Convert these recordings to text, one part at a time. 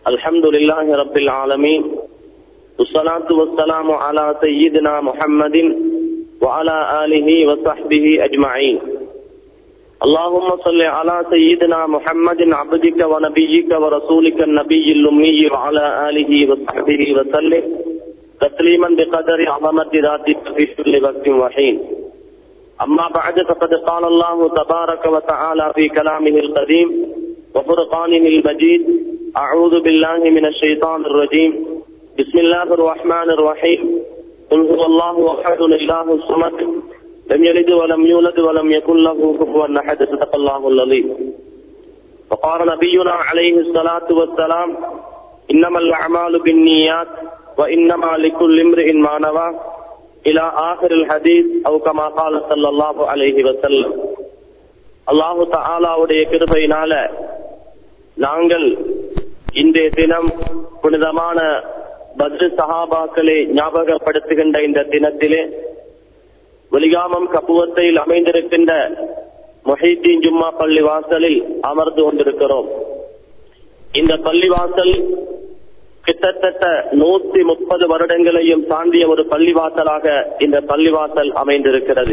الحمد لله رب العالمين والصلاة والسلام على سيدنا محمد وعلى آله وصحبه أجمعين اللهم صل على سيدنا محمد عبدك ونبيك ورسولك النبي الأمي وعلى آله وصحبه وسلم تسليما بقدر عظمة ذاتك في كل وقت وحين أما بعد فقد قال الله تبارك وتعالى في كلامه القديم وفرقانه المجيد أعوذ بالله من الشيطان الرجيم بسم الله الرحمن الرحيم قل هو الله أحد الإله الصمد لم يلد ولم يولد ولم يكن له كفوا أحد صدق الله العظيم وقال نبينا عليه الصلاة والسلام إنما الأعمال بالنيات وإنما لكل امرئ ما نوى إلى آخر الحديث أو كما قال صلى الله عليه وسلم அல்லாஹு தாலாவுடைய கிருபையினால நாங்கள் இன்றைய தினம் புனிதமான பத்ரு சஹாபாக்களை ஞாபகப்படுத்துகின்ற இந்த தினத்திலே வெளிகாமம் கப்புவத்தையில் அமைந்திருக்கின்ற மொஹீத்தீன் ஜும்மா பள்ளி வாசலில் அமர்ந்து கொண்டிருக்கிறோம் இந்த பள்ளிவாசல் கிட்டத்தட்ட நூத்தி முப்பது வருடங்களையும் தாண்டிய ஒரு பள்ளிவாசலாக இந்த பள்ளிவாசல் அமைந்திருக்கிறது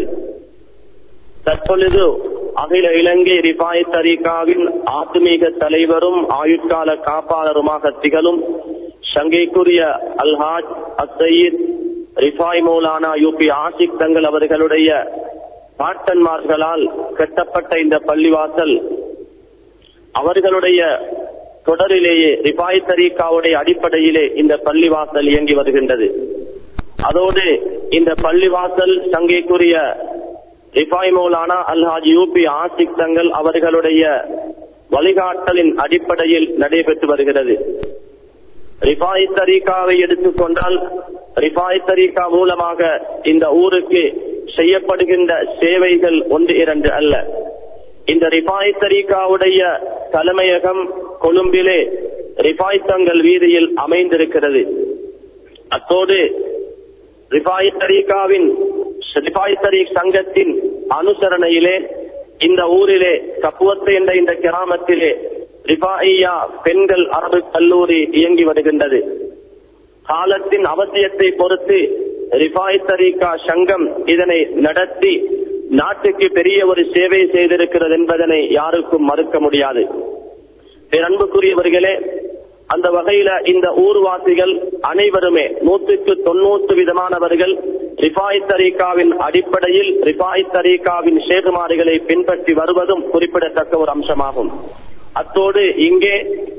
தற்பொழுது அகில இலங்கை ரிபாய் தரீகாவின் ஆத்மீக தலைவரும் ஆயுட்கால காப்பாளருமாக திகழும் சங்கைக்குரிய அல்ஹாஜ் அசயீத் ரிஃபாய் மௌலானா யூபி ஆசிக் தங்கள் அவர்களுடைய பாட்டன்மார்களால் கட்டப்பட்ட இந்த பள்ளிவாசல் அவர்களுடைய தொடரிலேயே ரிபாய் தரீகாவுடைய அடிப்படையிலே இந்த பள்ளிவாசல் இயங்கி வருகின்றது அதோடு இந்த பள்ளிவாசல் சங்கைக்குரிய ரிஃபாய் மௌலானா அல்ஹாஜ் யூபி ஆசிக் தங்கள் அவர்களுடைய வழிகாட்டலின் அடிப்படையில் நடைபெற்று வருகிறது ரிஃபாய் தரீகாவை எடுத்துக்கொண்டால் ரிஃபாய் தரீகா மூலமாக இந்த ஊருக்கு செய்யப்படுகின்ற சேவைகள் ஒன்று இரண்டு அல்ல இந்த ரிஃபாய் தரீகாவுடைய தலைமையகம் கொழும்பிலே ரிஃபாய் தங்கள் வீதியில் அமைந்திருக்கிறது அத்தோடு ரிஃபாய் தரீகாவின் ரிஃபாய் தரீக் சங்கத்தின் அனுசரணையிலே இந்த ஊரிலே கப்புவத்து என்ற இந்த கிராமத்திலே ரிஃபாயியா பெண்கள் அரபு கல்லூரி இயங்கி வருகின்றது காலத்தின் அவசியத்தை பொறுத்து ரிஃபாய் தரீகா சங்கம் இதனை நடத்தி நாட்டுக்கு பெரிய ஒரு சேவை செய்திருக்கிறது என்பதனை யாருக்கும் மறுக்க முடியாது அன்புக்குரியவர்களே அந்த வகையில இந்த ஊர்வாசிகள் அனைவருமே நூற்றுக்கு தொண்ணூறு விதமானவர்கள் ரிஃபாய் தரீகாவின் அடிப்படையில் ரிஃபாய் தரீகாவின் சேகுமாரிகளை பின்பற்றி வருவதும் குறிப்பிடத்தக்க ஒரு அம்சமாகும் அத்தோடு இங்கே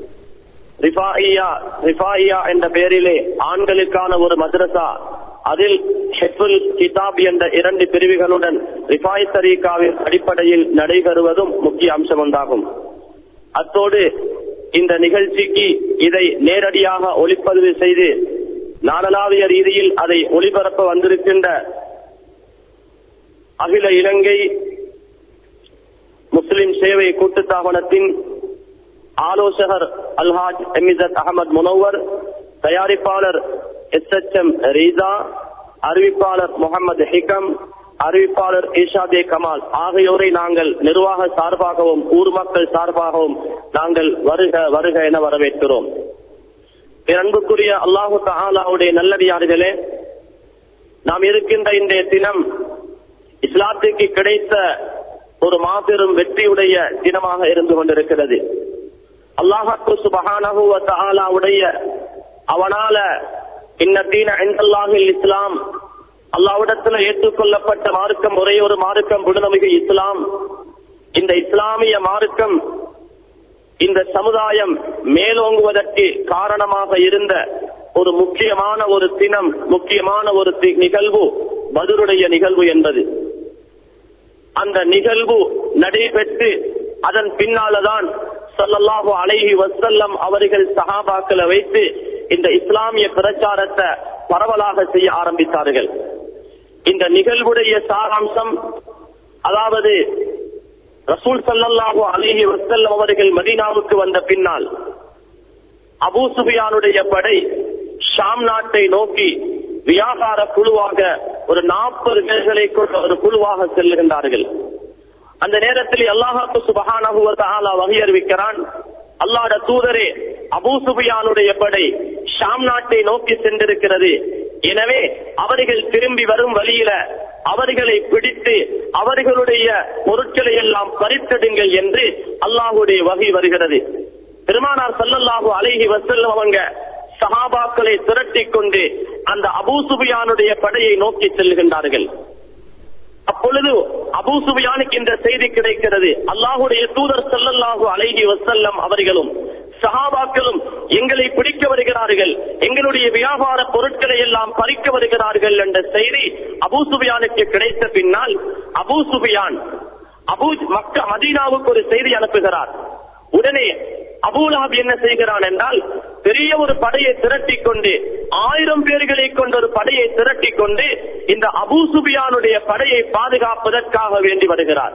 ரிஃபாயியா ரிஃபாயியா என்ற பெயரிலே ஆண்களுக்கான ஒரு மദ്രസா அதில் ஹெஃபுல் கிதாப் என்ற இரண்டு பிரிவுகளுடன் ரிஃபாய் தரீகாவின் அடிப்படையில் நடைபெறுவதும் முக்கிய அம்சம் ஒன்றாகும் அத்தோடு இந்த நிகழ்ச்சிக்கு இதை நேரடியாக ஒளிப்பதிவு செய்து நாடளாவிய ரீதியில் அதை ஒளிபரப்ப வந்திருக்கின்ற அகில இலங்கை முஸ்லிம் சேவை கூட்டுத்தாபனத்தின் ஆலோசகர் அல்ஹாஜ் எமிசத் அகமது முனவர் தயாரிப்பாளர் எஸ் எச் எம் ரீசா அறிவிப்பாளர் முகமது ஹிகம் அறிவிப்பாளர் ஈஷாதே கமால் ஆகியோரை நாங்கள் நிர்வாக சார்பாகவும் ஊர் மக்கள் சார்பாகவும் நாங்கள் வருக வருக என வரவேற்கிறோம் அன்புக்குரிய அல்லாஹு தாலாவுடைய நல்லடியார்களே நாம் இருக்கின்ற இன்றைய தினம் இஸ்லாத்துக்கு கிடைத்த ஒரு மாபெரும் வெற்றியுடைய தினமாக இருந்து கொண்டிருக்கிறது அல்லாஹாக்கு சுபகானவுடைய அவனால இன்னத்தீன எந்தல்லாஹில் இஸ்லாம் அல்லாவிடத்துல ஏற்றுக்கொள்ளப்பட்ட மார்க்கம் ஒரே ஒரு மார்க்கம் புனிதமிகு இஸ்லாம் இந்த இஸ்லாமிய மார்க்கம் இந்த சமுதாயம் மேலோங்குவதற்கு காரணமாக இருந்த ஒரு முக்கியமான ஒரு தினம் முக்கியமான ஒரு நிகழ்வு பதுருடைய நிகழ்வு என்பது அந்த நிகழ்வு நடைபெற்று அதன் பின்னால்தான் சல்லல்லாஹு அலைஹி வசல்லம் அவர்கள் சஹாபாக்களை வைத்து இந்த இஸ்லாமிய பிரச்சாரத்தை பரவலாக செய்ய ஆரம்பித்தார்கள் இந்த நிகழ்வுடைய சாராம்சம் அதாவது ரசூல் சல்லல்லாஹு அலிஹி வசல்லம் அவர்கள் மதீனாவுக்கு வந்த பின்னால் அபூ சுபியானுடைய படை ஷாம் நாட்டை நோக்கி வியாபார குழுவாக ஒரு நாற்பது பேர்களை கொண்ட ஒரு குழுவாக செல்லுகின்றார்கள் அந்த நேரத்தில் அல்லாஹாக்கு சுபஹானஹு வ தஆலா வகை அறிவிக்கிறான் அல்லாஹ்வுடைய தூதரே அபூ சுபியானுடைய படை ஷாம் நாட்டை நோக்கி சென்றிருக்கிறது எனவே அவர்கள் திரும்பி வரும் வழியில அவர்களை பிடித்து அவர்களுடைய பொருட்களை எல்லாம் பறித்தடுங்கள் என்று அல்லாஹுடைய வகை வருகிறது பெருமானார் சல்லல்லாஹு அலைஹி வஸல்லம் அவங்க சஹாபாக்களை திரட்டிக் கொண்டு அந்த அபூ சுபியானுடைய படையை நோக்கி செல்கின்றார்கள் அப்பொழுது அபூ சுபியானுக்கு இந்த செய்தி கிடைக்கிறது அல்லாஹுடைய தூதர் ஸல்லல்லாஹு அலைஹி வஸல்லம் அவர்களும் சஹாபாக்களும் எங்களை பிடிக்க வருகிறார்கள் எங்களுடைய வியாபார பொருட்களை எல்லாம் பறிக்க வருகிறார்கள் என்ற செய்தி அபூ சுபியானுக்கு கிடைத்த பின்னால் அபூ சுபியான் அபூ மக்க மதீனாவுக்கு ஒரு செய்தி அனுப்புகிறார் உடனே அபூலாப் என்ன செய்கிறான் என்றால் பெரிய ஒரு படையை திரட்டிக் கொண்டு ஆயிரம் பேர்களை கொண்ட ஒரு படையை திரட்டிக் கொண்டு இந்த அபூ சுபியானுடைய படையை பாதுகாப்பதற்காக வேண்டி வருகிறார்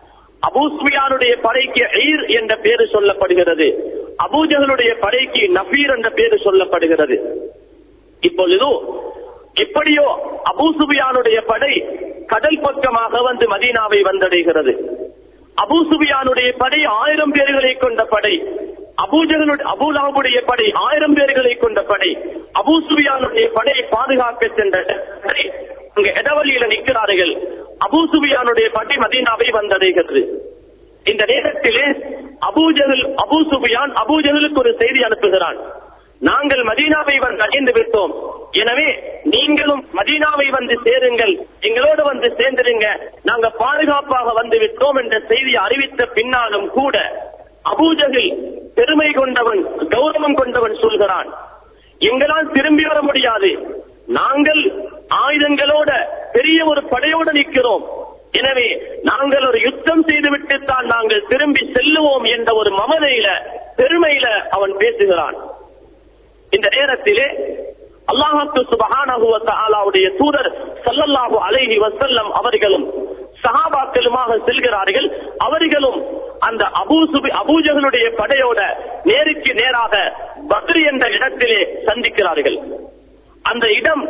அபூ சுபியானுடைய படைக்கு ஈர் என்ற பேரு சொல்லப்படுகிறது அபூஜகளுடைய படைக்கு நபீர் என்ற பேரு சொல்லப்படுகிறது இப்பொழுது எப்படியோ அபூ சுபியானுடைய படை கடல் பக்கமாக வந்து மதீனாவை வந்தடைகிறது அபூ சுபியானுடைய படை ஆயிரம் பேர்களை கொண்ட படை அபூஜகளுடைய அபூலாவுடைய படை ஆயிரம் பேர்களை கொண்ட படை அபூ சுபியானுடைய படையை பாதுகாக்க சென்ற படை அங்க இடவழியில நிற்கிறார்கள் அபூ சுபியானுடைய படை மதீனாவை வந்தடைகிறது இந்த நேரத்திலே அபூஜகல் அபூ சுபியான் அபூஜகலுக்கு ஒரு செய்தி அனுப்புகிறான் நாங்கள் மதீனாவை வந்து அடைந்து விட்டோம் எனவே நீங்களும் மதீனாவை வந்து சேருங்கள் எங்களோடு வந்து சேர்ந்துருங்க நாங்க பாதுகாப்பாக வந்து விட்டோம் என்ற செய்தியை அறிவித்த பின்னாலும் கூட அபூஜகில் பெருமை கொண்டவன் கௌரவம் கொண்டவன் சொல்கிறான் எங்களால் திரும்பி வர முடியாது நாங்கள் ஆயுதங்களோட பெரிய ஒரு படையோடு நிற்கிறோம் எனவே நாங்கள் ஒரு யுத்தம் செய்துவிட்டு தான் நாங்கள் திரும்பி செல்லுவோம் என்ற ஒரு மமதையில பெருமையில அவன் பேசுகிறான் இந்த நேரத்திலே அல்லாஹாக்கு சுபஹானஹுவ தஆலாவுடைய தூதர் ஸல்லல்லாஹு அலைஹி வஸல்லம் அவர்களும் சஹாபாக்களுமாக செல்கிறார்கள் அவர்களும் அந்த அபூ சுபி அபூஜகளுடைய படையோட நேருக்கு நேராக பத்ர் என்ற இடத்திலே சந்திக்கிறார்கள் அந்த இடம்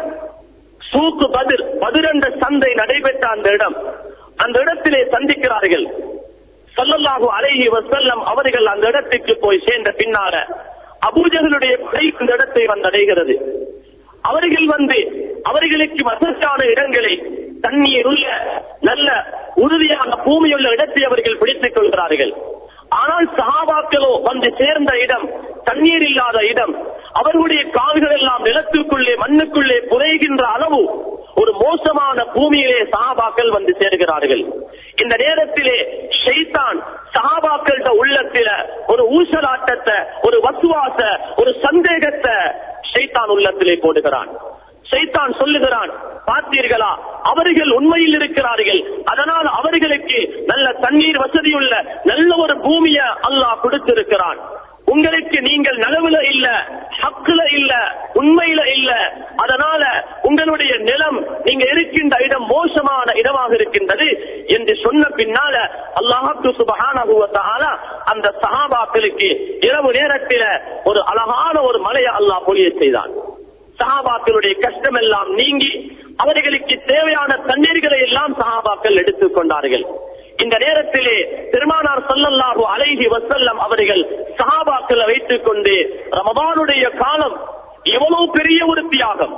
சூக்கு பதிர் பதிர் என்ற சந்தை நடைபெற்ற அந்த இடம் அந்த இடத்திலே சந்திக்கிறார்கள் ஸல்லல்லாஹு அலைஹி வஸல்லம் அவர்கள் அந்த இடத்துக்கு போய் சேர்ந்த பின்னால அபூஜகளுடைய படை இந்த இடத்தை வந்தடைகிறது அவர்கள் வந்து அவர்களுக்கு வசதியான இடங்களை தண்ணீர் உள்ள நல்ல உறுதியான பூமியுள்ள இடத்தை அவர்கள் பிடித்துக் கொள்கிறார்கள் ஆனால் சஹாபாக்களோ வந்து சேர்ந்த இடம் தண்ணீர் இல்லாத இடம் அவர்களுடைய கால்கள் எல்லாம் நிலத்துக்குள்ளே மண்ணுக்குள்ளே புதைகின்ற அளவு ஒரு மோசமான பூமியிலே சஹாபாக்கள் வந்து சேர்கிறார்கள் இந்த நேரத்திலே ஷைத்தான் சஹாபாக்கள்ட உள்ளத்தில ஒரு ஊசலாட்டத்தை ஒரு வசுவாச ஒரு சந்தேகத்தை ஷைத்தான் உள்ளத்திலே போடுகிறான் ஷைத்தான் சொல்லுகிறான் பார்த்தீர்களா அவர்கள் உண்மையில் இருக்கிறார்கள் அதனால் அவர்களுக்கு நல்ல தண்ணீர் வசதியுள்ள நல்ல ஒரு பூமியை அல்லாஹ் கொடுத்திருக்கிறான் உங்களுக்கு நீங்கள் நலவுல இல்ல ஹக்குல இல்ல உண்மையில இல்ல அதனால உங்களுடைய நிலம் நீங்க இருக்கின்ற இடம் மோசமான இடமாக இருக்கின்றது என்று சொன்ன பின்னால அல்லாஹு சுபஹானஹு வ தஆலா அந்த சஹாபாக்களுக்கு இரவு நேரத்தில ஒரு அழகான ஒரு மலையை அல்லாஹ் பொழிய செய்தான் சஹாபாக்களுடைய கஷ்டம் எல்லாம் நீங்கி அவர்களுக்கு தேவையான தண்ணீர்களை எல்லாம் சஹாபாக்கள் எடுத்துக் கொண்டார்கள் இந்த நேரத்திலே பெருமானார் சொல்லல்லாஹு அலைஹி வசல்லம் அவர்கள் சஹாபாக்களை வைத்துக் கொண்டு ரமபானுடைய காலம் எவ்வளவு பெரிய ஒரு தியாகம்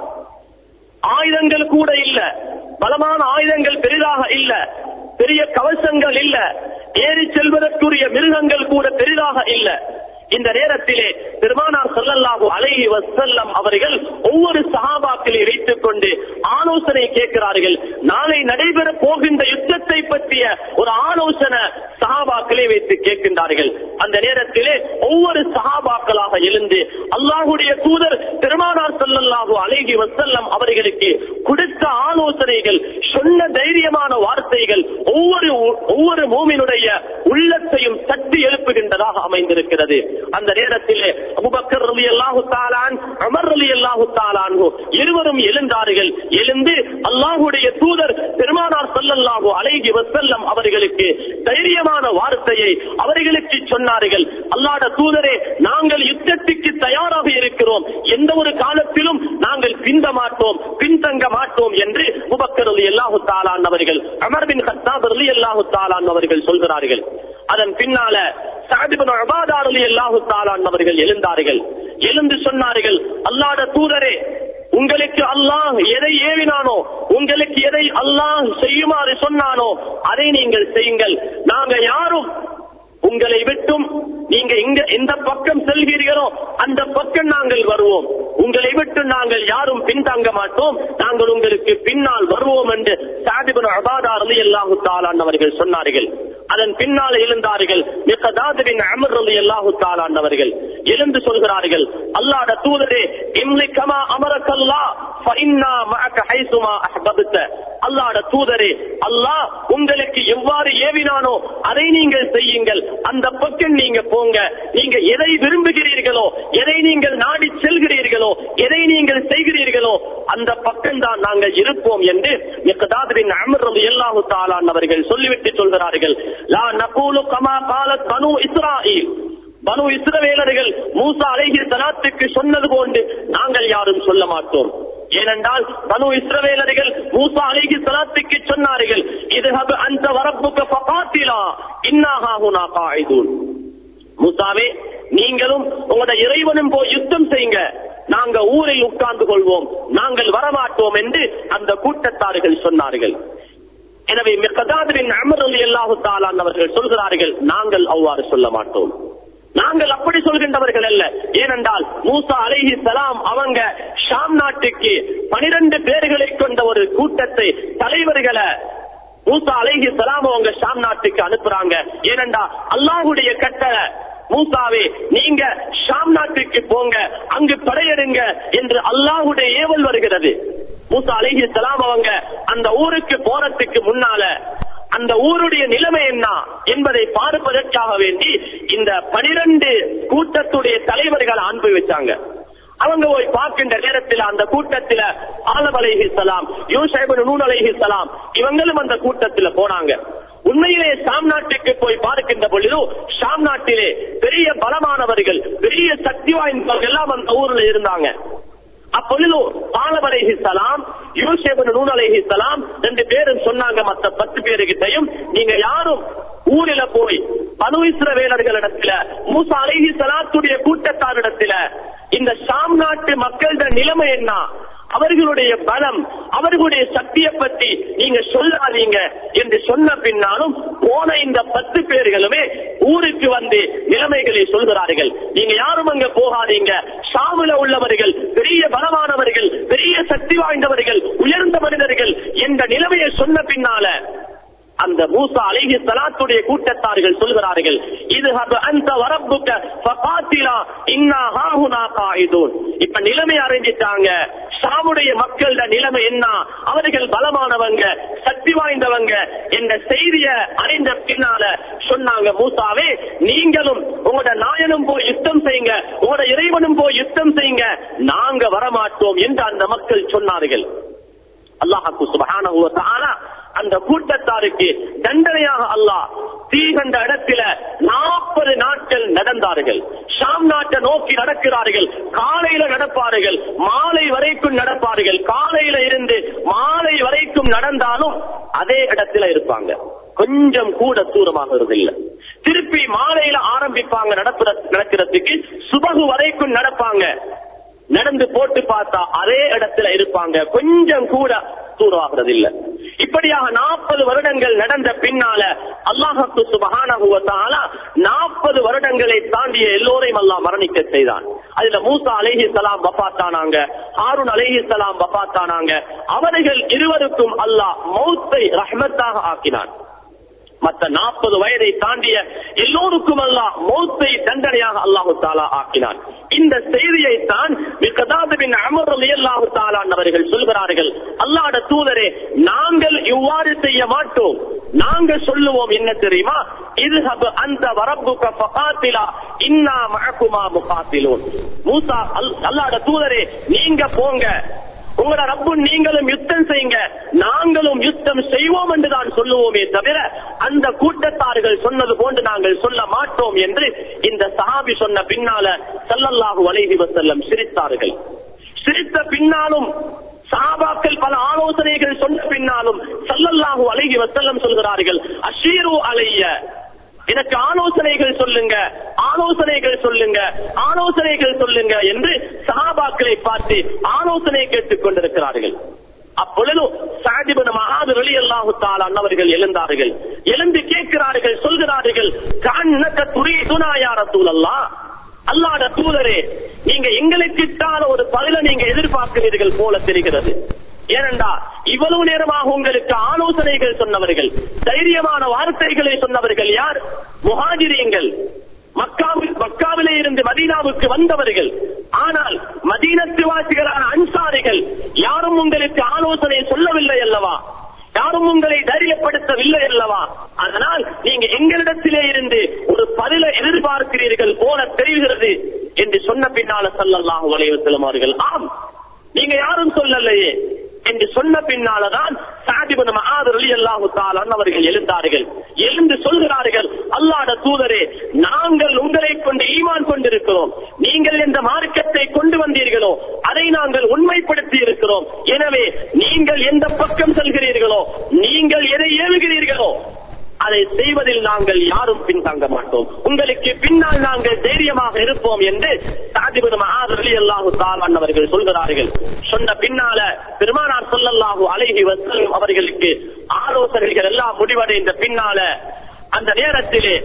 ஆயுதங்கள் கூட இல்ல பலமான ஆயுதங்கள் பெரிதாக இல்ல பெரிய கவசங்கள் இல்ல ஏறி செல்வதற்குரிய மிருகங்கள் கூட பெரிதாக இல்ல இந்த நேரத்திலே பெருமானார் சொல்லல்லாஹு அலைஹி வசல்லம் அவர்கள் ஒவ்வொரு சஹாபாக்களை வைத்துக் கொண்டு ஆலோசனை கேட்கிறார்கள் நாளை நடைபெற போகின்ற யுத்தத்தை பற்றிய ஒரு ஆலோசனை சஹாபாக்களை வைத்து கேட்கின்றார்கள் அந்த நேரத்திலே ஒவ்வொரு சஹாபாக்களாக எழுந்து அல்லாஹுடைய தூதர் பெருமானார் சொல்லல்லாஹு அலைஹி வசல்லம் அவர்களுக்கு கொடுத்த ஆலோசனைகள் சொன்ன தைரியமான வார்த்தைகள் ஒவ்வொரு ஒவ்வொரு மூமினுடைய உள்ளத்தையும் தட்டி எழுப்புகின்றதாக அமைந்திருக்கிறது அந்த நேரத்திலே அபுபக்கர் ரலி அல்லாஹு தாலான் அமர் ரலி அல்லாஹு தாலான் இருவரும் எழுந்தார்கள் எழுந்து அல்லாஹுடைய தூதர் பெருமானார் ஸல்லல்லாஹு அலைஹி வஸல்லம் அவர்களுக்கு தைரியமான வார்த்தையை அவர்களுக்கு சொன்னார்கள் அல்லாஹ்வுடைய தூதரே நாங்கள் யுத்தத்துக்கு தயாராக இருக்கிறோம் எந்த ஒரு காலத்திலும் நாங்கள் பிந்த மாட்டோம் பின்தங்க மாட்டோம் என்று அபுபக்கர் அலி அல்லாஹு தாலான் அவர்கள் அமர் பின் ஹத்தாப் அலி அல்லாஹு தாலான் அவர்கள் சொல்கிறார்கள் அதன் பின்னால சாதிபன் அபாதார் அலி அல்லாஹு தாலான் அவர்கள் எழுந்தார்கள் எழுந்து சொன்னார்கள் அல்லாட தூதரே உங்களுக்கு அல்லாஹ் எதை ஏவினானோ உங்களுக்கு எதை அல்லாஹ் செய்யுமாறு சொன்னானோ அதை நீங்கள் செய்யுங்கள் நாங்க யாரும் உங்களை விட்டும் நீங்க இங்க எந்த பக்கம் செல்கிறீர்களோ அந்த பக்கம் நாங்கள் வருவோம் உங்களை விட்டு நாங்கள் யாரும் பின்தங்க மாட்டோம் நாங்கள் உங்களுக்கு பின்னால் வருவோம் என்று சாதிபன் அபாதார் அலி அல்லாஹு தாலான் அவர்கள் சொன்னார்கள் அதன் பின்னால் எழுந்தார்கள் மிகதாதுவின் அமர் அலி அல்லாஹு தாலான் அவர்கள் எழுந்து சொல்கிறார்கள் அல்லாட தூதரே இம்லி கமா அமரக்கல்லா ஃபஇன்னா மஅக ஹைசுமா அஹ்பப்த அல்லாட தூதரே அல்லாஹ் உங்களுக்கு எவ்வாறு ஏவினானோ அதை நீங்கள் செய்யுங்கள் அந்த பக்கம் நீங்க போங்க நீங்க எதை விரும்புகிறீர்களோ எதை நீங்கள் நாடி செல்கிறீர்களோ எதை நீங்கள் செய்கிறீர்களோ அந்த பக்கம் தான் நாங்கள் இருப்போம் என்று மிகதாதுவின் அமர் அலி அல்லாஹு தாலான் அவர்கள் சொல்லிவிட்டு சொல்கிறார்கள் லா நகூலு கமா காலத் பனு இஸ்ராயில் பனு இஸ்ரவேலர்கள் மூசா அலைஹி சலாத்துக்கு சொன்னது போன்று நாங்கள் யாரும் சொல்ல மாட்டோம் ஏனென்றால் பனு இஸ்ரவேலர்கள் மூசா அலைஹி சலாத்துக்கு சொன்னார்கள் இது அந்த வரப்புக்கு பகாத்திலா இன்னாஹாஹுனா காயிதூன் மூசாவே நீங்களும் உங்களோட இறைவனும் போய் யுத்தம் செய்யுங்க நாங்க ஊரில் உட்கார்ந்து கொள்வோம் நாங்கள் வரமாட்டோம் என்று அந்த கூட்டத்தார்கள் சொன்னார்கள் எனவே மிக்கதாதுவின் அமர் அலி அல்லாஹு தாலான் அவர்கள் சொல்கிறார்கள் நாங்கள் அவ்வாறு சொல்ல மாட்டோம் நாங்கள் அப்படி சொல்கின்றவர்கள் அல்ல ஏனென்றால் மூசா அலைஹி சலாம் அவங்க ஷாம் நாட்டுக்கு பனிரெண்டு பேர்களை கொண்ட ஒரு கூட்டத்தை தலைவர்களை மூசா அலைஹி சலாம் அவங்க ஷாம் நாட்டுக்கு அனுப்புறாங்க ஏனென்றா அல்லாஹுடைய கட்டளை மூசாவே நீங்க ஷாம் நாட்டுக்கு போங்க அங்கு படையெடுங்க என்று அல்லாஹுடைய ஏவல் வருகிறது மூசா அலைஹி சலாம் அவங்க அந்த ஊருக்கு போறதுக்கு முன்னால அந்த ஊருடைய நிலைமை என்ன என்பதை பார்ப்பதற்காக வேண்டி இந்த பனிரெண்டு கூட்டத்துடைய தலைவர்கள் அனுப்பி வச்சாங்க அவங்க போய் பார்க்கின்ற நேரத்தில் அந்த கூட்டத்தில ஆலம் அலைஹி சலாம் யூசைபன் நூன் அலைஹி சலாம் இவங்களும் அந்த கூட்டத்துல போனாங்க உண்மையிலே ஷாம் நாட்டுக்கு போய் பார்க்கின்ற பொழுது ஷாம் நாட்டிலே பெரிய பலமானவர்கள் பெரிய சக்தி வாய்ந்தவர்கள் எல்லாம் அந்த ஊர்ல இருந்தாங்க அப்பொழுது ஆலம் அலைஹி சலாம் யூசேபன் நூன் அலைஹி சலாம் ரெண்டு பேரும் சொன்னாங்க மத்த பத்து பேருக்கிட்டையும் நீங்க யாரும் ஊரில போய் பனு இஸ்ரவேலர்களிடத்துல மூசா அலைஹி சலாத்துடைய கூட்டத்தாரிடத்துல இந்த ஷாம் நாட்டு மக்களோட நிலைமை என்ன அவர்களுடைய பலம் அவர்களுடைய சக்தியை பற்றி நீங்க சொல்லாதீங்க என்று சொன்ன பின்னாலும் போன இந்த பத்து பேர்களுமே ஊருக்கு வந்து நிலைமைகளை சொல்கிறார்கள் நீங்க யாரும் அங்க போகாதீங்க ஷாமுல உள்ளவர்கள் பெரிய பலமானவர்கள் பெரிய சக்தி வாய்ந்தவர்கள் உயர்ந்த மனிதர்கள் என்ற நிலைமையை சொன்ன பின்னால அந்த மூசா அலைஹி சலாத்துடைய கூட்டத்தார்கள் சொல்கிறார்கள் இது அந்த வரப்புக்க ஃபகாத்திலா இன்னா ஹாஹுனா காயிதூன் இப்ப நிலைமை அறிஞ்சிட்டாங்க ஷாமுடைய மக்களோட நிலைமை என்ன அவர்கள் பலமானவங்க சக்தி வாய்ந்தவங்க என்ற செய்திய அறிந்த பின்னால சொன்னாங்க மூசாவே நீங்களும் உங்களோட நாயனும் போய் யுத்தம் செய்யுங்க உங்களோட இறைவனும் போய் யுத்தம் செய்யுங்க நாங்க வரமாட்டோம் என்று அந்த மக்கள் சொன்னார்கள் அல்லாஹாக்கு சுபஹானஹு வ தஆலா அந்த கூட்டத்தாருக்கு தண்டனையாக அல்லாஹ் தீகண்ட இடத்தில நாற்பது நாட்கள் நடந்தார்கள் ஷாம் நாட்டை நோக்கி நடக்கிறார்கள் காலையில நடப்பார்கள் மாலை வரைக்கும் நடப்பார்கள் காலையில இருந்து மாலை வரைக்கும் நடந்தாலும் அதே இடத்துல இருப்பாங்க கொஞ்சம் கூட தூரமாகிறது இல்ல திருப்பி மாலையில ஆரம்பிப்பாங்க நடப்புற நடக்கிறதுக்கு சுபகு வரைக்கும் நடப்பாங்க நடந்து போட்டு பார்த்தா அதே இடத்துல இருப்பாங்க கொஞ்சம் கூட தூரமாகிறது இல்ல இப்படியாக நாற்பது வருடங்கள் நடந்த பின்னால அல்லாஹத்து சுபகான நாற்பது வருடங்களை தாண்டிய எல்லோரையும் அல்லாஹ் மரணிக்க செய்தான் அதுல மூசா அலேஹி சலாம் வபாத்தானாங்க ஹாரூன் அலேஹி சலாம் வபாத்தானாங்க அவர்கள் இருவருக்கும் அல்லாஹ் மௌத்தை ரஹ்மத்தாக ஆக்கினான் மற்ற நாற்பது வயதை தாண்டிய எல்லோருக்கும் அல்லாஹ் மௌத்தை தண்டனையாக அல்லாஹு தாலா ஆக்கினான் இந்த செய்தியை தான் மிகதாதுவின் அமர் அல்லாஹு தாலான் அவர்கள் சொல்கிறார்கள் அல்லாட தூதரே நாங்கள் இவ்வாறு செய்ய மாட்டோம் நாங்க சொல்லுவோம் என்ன தெரியுமா இது அந்த வரப்புக்க பகாத்திலா இன்னா மழக்குமா முகாத்திலோன் மூசா அல்லாட தூதரே நீங்க போங்க உங்களோட ரப்பு நீங்களும் யுத்தம் செய்யுங்க நாங்களும் யுத்தம் செய்வோம் என்று தான் சொல்லுவோமே தவிர அந்த கூட்டத்தார்கள் சொன்னது போன்று நாங்கள் சொல்ல மாட்டோம் என்று இந்த சஹாபி சொன்ன பின்னால சல்லல்லாஹு அலைஹி வசல்லம் சிரித்தார்கள் சிரித்த பின்னாலும் சஹாபாக்கள் பல ஆலோசனைகள் சொன்ன பின்னாலும் சல்லல்லாஹு அலைஹி வஸல்லம் சொல்கிறார்கள் அஷீரு அலைய எனக்கு ஆலோசனைகள் சொல்லுங்க ஆலோசனைகள் சொல்லுங்க ஆலோசனைகள் சொல்லுங்க என்று சஹாபாக்களை பார்த்து ஆலோசனை கேட்டுக் கொண்டிருக்கிறார்கள் அப்பொழுது சாதிபன் மகாது வெளி அல்லாஹு அன்னவர்கள் எழுந்தார்கள் எழுந்து கேட்கிறார்கள் சொல்கிறார்கள் கண்ணக்க துரி துணாயார தூளல்லா அல்லாத தூதரே நீங்க எங்களுக்கிட்டான ஒரு பதில நீங்க எதிர்பார்க்கிறீர்கள் போல தெரிகிறது ஏனென்றா இவ்வளவு நேரமாக உங்களுக்கு ஆலோசனைகள் சொன்னவர்கள் தைரியமான வார்த்தைகளை சொன்னவர்கள் யார் முஹாஜிரியங்கள் மக்காவில் மக்காவிலே இருந்து மதீனாவுக்கு வந்தவர்கள் ஆனால் மதீனத்து வாசிகளான அன்சாரிகள் யாரும் உங்களுக்கு ஆலோசனை சொல்லவில்லை அல்லவா யாரும் உங்களை தைரியப்படுத்தவில்லை அல்லவா அதனால் நீங்க எங்களிடத்திலே இருந்து ஒரு பதில எதிர்பார்க்கிறீர்கள் போல தெரிகிறது என்று சொன்ன பின்னால சல்லல்லாஹு அலைஹி வஸல்லம் அவர்கள் ஆம் நீங்க யாரும் சொல்லலையே என்று சொன்ன பின்னால்தான் சாதிபன் மகாதர் அலி அல்லாஹு அவர்கள் எழுந்தார்கள் எழுந்து சொல்கிறார்கள் அல்லாட தூதரே நாங்கள் உங்களை கொண்டு ஈமான் கொண்டிருக்கிறோம் நீங்கள் எந்த மார்க்கத்தை கொண்டு வந்தீர்களோ அதை நாங்கள் உண்மைப்படுத்தி இருக்கிறோம் எனவே நீங்கள் எந்த பக்கம் செல்கிறீர்களோ நீங்கள் எதை ஏவுகிறீர்களோ அதை செய்வதில் நாங்கள் யாரும் பின்தங்க மாட்டோம் உங்களுக்கு பின்னால் நாங்கள் தைரியமாக இருப்போம் என்று சாதிபது மகாதலி அல்லாஹு தாலான் அவர்கள் சொல்கிறார்கள் சொன்ன பின்னால பெருமானார் சொல்லல்லாஹு அலைஹி வசல்லம் அவர்களுக்கு ஆலோசனைகள் எல்லாம் முடிவடைந்த பின்னால அந்த நேரத்திலே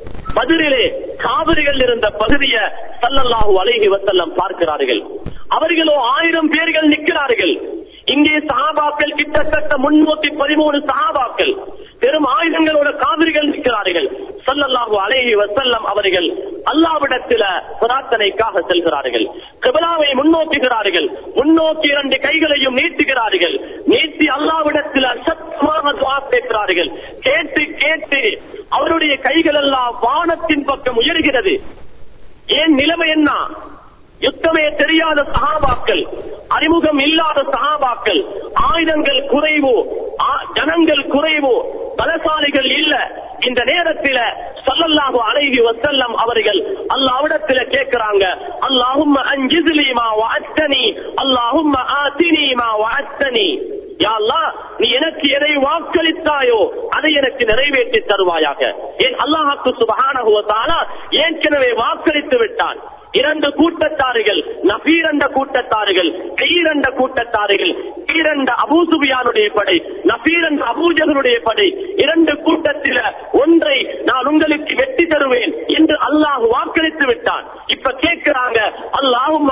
பதிலே காவிரிகள் இருந்த பகுதியை சல்லல்லாஹு அலைஹி வசல்லம் பார்க்கிறார்கள் அவர்களோ ஆயிரம் பேர்கள் நிற்கிறார்கள் இங்கே சஹாபாக்கள் கிட்டத்தட்ட முன்னூத்தி பதிமூணு சஹாபாக்கள் பெரும் ஆயுதங்களோட காவிரிகள் நிற்கிறார்கள் சல்லல்லாஹு அலைஹி வசல்லம் அவர்கள் அல்லாவிடத்தில பிரார்த்தனைக்காக செல்கிறார்கள் கிபலாவை முன்னோக்குகிறார்கள் முன்னோக்கி இரண்டு கைகளையும் நீட்டுகிறார்கள் நீட்டி அல்லாவிடத்தில் சத்தமாக துவா கேட்கிறார்கள் கேட்டு கேட்டு அவருடைய கைகள் எல்லாம் வானத்தின் பக்கம் உயர்கிறது ஏன் நிலைமை என்ன யுத்தமே தெரியாத சகாபாக்கள் அறிமுகம் இல்லாத சகாபாக்கள் ஆயுதங்கள் குறைவோ ஜனங்கள் குறைவோ பலசாலிகள் இல்ல இந்த நேரத்தில சொல்லல்லாஹு அலைஹி வசல்லம் அவர்கள் அல்லாவிடத்தில கேட்கிறாங்க அல்லாஹும் அஞ்சிதுலிமா வாத்தனி அல்லாஹும் ஆத்தினிமா வாத்தனி யாழ்லா நீ எனக்கு எதை வாக்களித்தாயோ அதை எனக்கு நிறைவேற்றி தருவாயாக என் அல்லாஹாக்கு சுபகான ஏற்கனவே வாக்களித்து விட்டான் இரண்டு கூட்டத்தார்கள் நபீரண்ட கூட்டத்தார்கள் கைரண்ட கூட்டத்தார்கள் கீரண்ட அபூசுபியானுடைய படை நபீரண்ட அபூஜகனுடைய படை இரண்டு கூட்டத்தில ஒன்றை நான் உங்களுக்கு வெட்டி தருவேன் என்று அல்லாஹ் வாக்களித்து விட்டான் இப்ப கேட்கிறாங்க அல்லாஹும்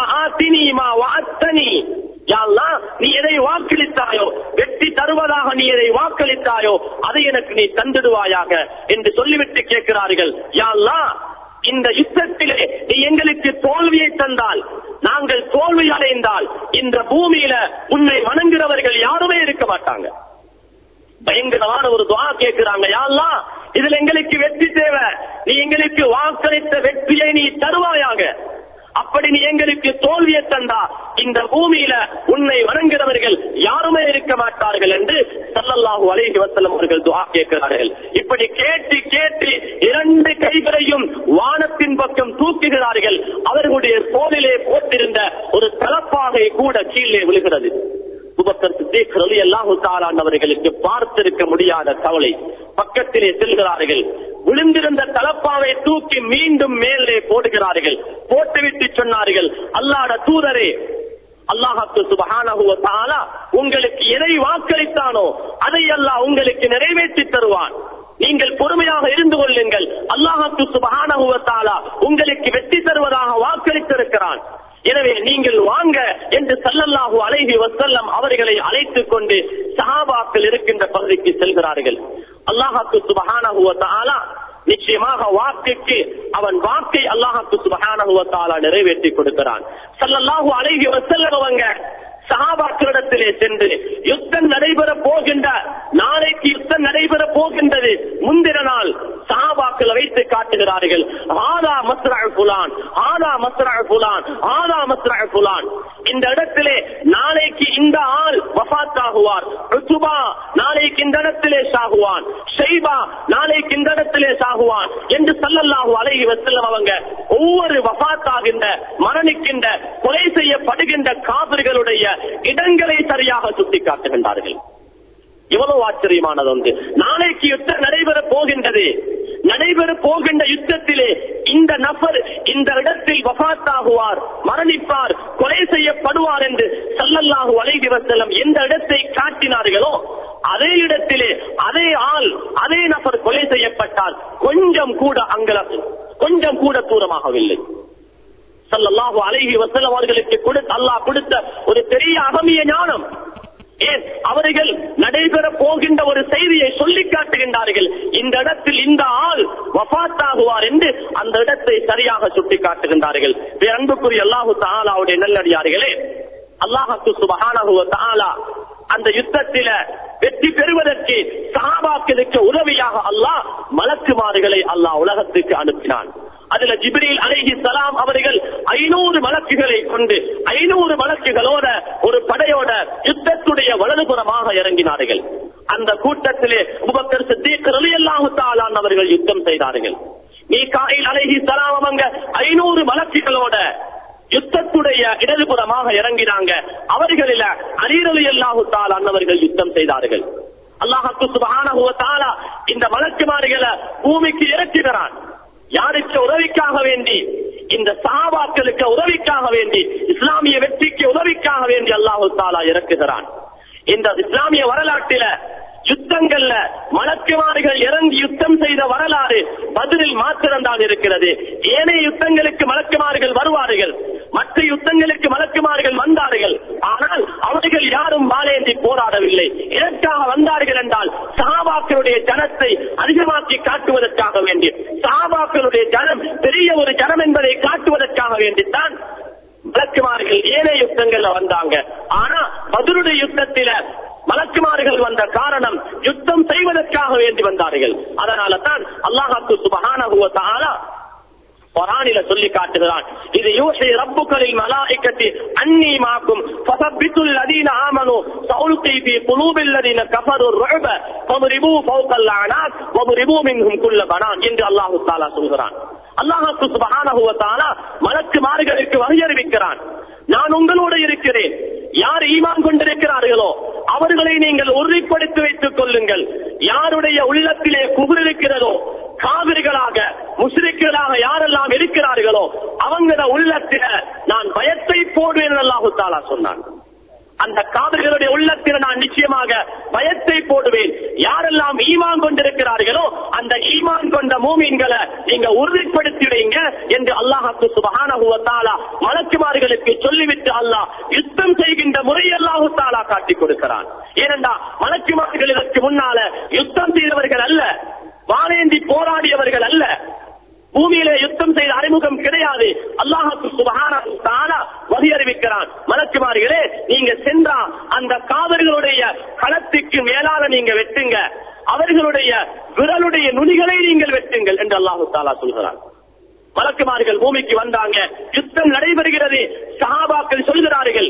வாத்தனி யாழ்லா நீ எதை வாக்களித்தாயோ வெற்றி தருவதாக நீ எதை வாக்களித்தாயோ அதை எனக்கு நீ தந்துடுவாயாக என்று சொல்லிவிட்டு கேட்கிறார்கள் யாழ்லா இந்த யுத்தத்திலே நீ எங்களுக்கு தோல்வியை தந்தால் நாங்கள் தோல்வி அடைந்தால் இந்த பூமியில உன்னை வணங்குறவர்கள் யாருமே இருக்க மாட்டாங்க பயங்கரமான ஒரு துவா கேட்கிறாங்க யாரெல்லாம் இதுல எங்களுக்கு வெற்றி தேவை நீ எங்களுக்கு வாக்களித்த வெற்றியை நீ தருவாயாக அப்படி நீ எங்களுக்கு தோல்வியை தந்தா இந்த பூமியில உன்னை வணங்குகிறவர்கள் யாருமே இருக்க மாட்டார்கள் என்று சல்லல்லாஹு அலைஹி வஸல்லம் அவர்கள் துஆ கேட்கிறார்கள் இப்படி கேட்டு கேட்டு இரண்டு கைகளையும் வானத்தின் பக்கம் தூக்குகிறார்கள் அவர்களுடைய தோளிலே போட்டிருந்த ஒரு தலப்பாகை கூட கீழே விழுகிறது உபக்கர் சித்தீக் ரலியல்லாஹு தஆலா அவர்களுக்கு பார்த்திருக்க முடியாத கவலை பக்கத்திலே செல்கிறார்கள் விழுந்திருந்த தலப்பாவை தூக்கி மீண்டும் மேலே போடுகிறார்கள் போட்டுவிட்டு சொன்னார்கள் அல்லாட தூதரே அல்லாஹாக்கு சுபஹானஹு தஆலா உங்களுக்கு எதை வாக்களித்தானோ அதை அல்லாஹ் உங்களுக்கு நிறைவேற்றி தருவான் நீங்கள் பொறுமையாக இருந்து கொள்ளுங்கள் அல்லாஹாக்கு சுபஹானஹு தஆலா உங்களுக்கு வெற்றி தருவதாக வாக்களித்திருக்கிறான் எனவே நீங்கள் வாங்க என்று சல்லல்லாஹு அலைஹி வசல்லம் அவர்களை அழைத்துக் கொண்டு சஹாபாக்கள் இருக்கின்ற பகுதிக்கு செல்கிறார்கள் அல்லாஹாக்கு சுபஹானஹு தஆலா நிச்சயமாக வாக்குக்கு அவன் வாக்கை அல்லாஹாக்கு சுபஹானஹு தஆலா நிறைவேற்றி கொடுக்கிறான் சல்லல்லாஹு அலைஹி வஸல்லம் அவங்க சஹாபாக்களிடத்திலே சென்று யுத்தம் நடைபெற போகின்ற நாளைக்கு யுத்தம் நடைபெற போகின்றது முந்தின நாள் சஹாபாக்கள் வைத்து காட்டுகிறார்கள் ஆதா மஸ்ரா புலான் ஆதா மஸ்ரா புலான் ஆதா மஸ்ரா புலான் இந்த இடத்திலே நாளைக்கு இந்த ஆள் வஃத் ஆகுவார் ருத்துபா நாளைக்கு இந்த இடத்திலே சாகுவான் ஷைபா நாளைக்கு இந்த இடத்திலே சாகுவான் என்று சல்லல்லாஹு அலைஹி வஸல்லம் அவங்க ஒவ்வொரு வஃத் ஆகின்ற மரணிக்கின்ற கொலை செய்யப்படுகின்ற காவிர்களுடைய இடங்களை சரியாக காட்டுகின்றார்கள் இவ்வளவு ஆச்சரியமானது ஒன்று நாளைக்கு யுத்தம் நடைபெற போகின்றது நடைபெற போகின்ற யுத்தத்திலே இந்த நபர் இந்த இடத்தில் வபாத்தாகுவார் மரணிப்பார் கொலை செய்யப்படுவார் என்று சல்லல்லாஹு அலைஹி வஸல்லம் எந்த இடத்தை காட்டினார்களோ அதே இடத்திலே அதே ஆள் அதே நபர் கொலை செய்யப்பட்டார் கொஞ்சம் கூட அங்க கொஞ்சம் கூட தூரமாகவில்லை சல்லல்லாஹு அலைஹி வஸல்லம் அவர்களுக்கு கொடுத்த அல்லாஹ் கொடுத்த ஒரு பெரிய அகமிய ஞானம் ஏன் அவர்கள் நடைபெற போகின்ற ஒரு செய்தியை சொல்லி காட்டுகின்றார்கள் இந்த இடத்தில் இந்த ஆள் வபாத்தாகுவார் என்று அந்த இடத்தை சரியாக சுட்டி காட்டுகின்றார்கள் அன்புக்குரிய அல்லாஹு தாலாவுடைய நல்லடியார்களே அல்லாஹு சுபஹானஹு தாலா அந்த யுத்தத்தில வெற்றி பெறுவதற்கு சஹாபாக்களுக்கு உதவியாக அல்லாஹ் மலக்குமாறுகளை அல்லாஹ் உலகத்துக்கு அனுப்பினான் அதுல ஜிப்ரீல் அலைஹி சலாம் அவர்கள் ஐநூறு வழக்குகளை கொண்டு ஐநூறு வழக்குகளோட ஒரு படையோட யுத்தத்துடைய வலதுபுறமாக இறங்கினார்கள் அந்த கூட்டத்திலே உபக்கர் சித்திக் ரலியல்லாஹு தஆலான் அவர்கள் யுத்தம் செய்தார்கள் மீகாயில் அலைஹி சலாம் அவங்க ஐநூறு வழக்குகளோட யுத்தத்துடைய இடதுபுறமாக இறங்கினாங்க அவர்களில அலீரலி அல்லாஹு தாலான் அவர்கள் யுத்தம் செய்தார்கள் அல்லாஹு சுபஹானஹு வ தஆலா இந்த வழக்குமாரிகளை பூமிக்கு இறக்குகிறான் யாருக்கு உதவிக்காக வேண்டி இந்த சஹாபாக்களுக்கு உதவிக்காக வேண்டி இஸ்லாமிய வெற்றிக்கு உதவிக்காக வேண்டி அல்லாஹு தாலா இறக்குகிறான் இந்த இஸ்லாமிய வரலாற்றில யுத்தங்கள்ல மலக்குமார்கள் இறங்கி யுத்தம் செய்த வரலாறு பதிலில் மாத்திரம்தான் இருக்கிறது ஏனைய யுத்தங்களுக்கு மலக்குமார்கள் வருவார்கள் மற்ற யுத்தங்களுக்கு மலக்குமார்கள் வந்தார்கள் ஆனால் அவர்கள் யாரும் வாழேந்தி போராடவில்லை எதற்காக வந்தார்கள் என்றால் சஹாபாக்களுடைய ஜனத்தை அதிகமாக்கி காட்டுவதற்காக வேண்டி சஹாபாக்களுடைய ஜனம் பெரிய ஒரு ஜனம் என்பதை காட்டுவதற்காக வேண்டித்தான் மலக்குமார்கள் ஏனைய யுத்தங்கள்ல வந்தாங்க ஆனா பதிலுடைய யுத்தத்தில மலக்குமார்கள் வந்த காரணம் யுத்தம் செய்வதற்காக வேண்டி வந்தார்கள் அதனால தான் அல்லாஹாக்கு சுபஹானஹுவ தஆலா குரானில சொல்லி காட்டுகிறான் இது யூஹி ரப்புகளில் மலாயிக்கத்தி அன்னி மாக்கும் ஃபசபித்துல் லதீன ஆமனு சௌல்கி ஃபீ குலூபில் லதீன கஃபரு ருஅப ஃபضربூ ஃபௌகல் அனாத் வضربூ மின்ஹும் குல்ல பனான் என்று அல்லாஹ் தஆலா சொல்கிறான் அல்லாஹ் சுப்ஹானஹு வ தஆலா மலக்குமார்களுக்கு வகை அறிவிக்கிறான் நான் உங்களோடு இருக்கிறேன் யார் ஈமான் கொண்டிருக்கிறார்களோ அவர்களை நீங்கள் உறுதிப்படுத்தி வைத்துக் கொள்ளுங்கள் யாருடைய உள்ளத்திலே குபுர் இருக்கிறதோ காவிரிகளாக முஸ்லிம்களாக யாரெல்லாம் இருக்கிறார்களோ அவங்கள உள்ளத்தில நான் பயத்தை போடுவேன் அல்லாஹு தாலா சொன்னான் அந்த காவிரிகளுடைய உள்ளத்தில் நான் நிச்சயமாக பயத்தை போடுவேன் யாரெல்லாம் ஈமான் கொண்டிருக்கிறார்களோ அந்த ஈமான் கொண்ட மூமீன்களை நீங்க உறுதிப்படுத்திடுங்க என்று அல்லாஹாக்கு சுபஹானஹு வ தஆலா மலக்குமார்களுக்கு சொல்லிவிட்டு அல்லாஹ் யுத்தம் செய்கின்ற முறை அல்லாஹு தாலா காட்டி கொடுக்கிறான் ஏனென்றா மலக்குமார்கள் இதற்கு முன்னால யுத்தம் செய்தவர்கள் அல்ல வாழேந்தி போராடியவர்கள் அல்ல பூமியில யுத்தம் செய்த அறிமுகம் கிடையாது அல்லாஹுக்கு சுபஹான தானா வகை அறிவிக்கிறான் மலக்குமார்களே நீங்க சென்றா அந்த காவர்களுடைய களத்துக்கு மேலால நீங்க வெட்டுங்க அவர்களுடைய விரலுடைய நுனிகளை நீங்கள் வெட்டுங்கள் என்று அல்லாஹு தாலா சொல்கிறான் மலக்குமார்கள் பூமிக்கு வந்தாங்க யுத்தம் நடைபெறுகிறது சஹாபாக்கள் சொல்கிறார்கள்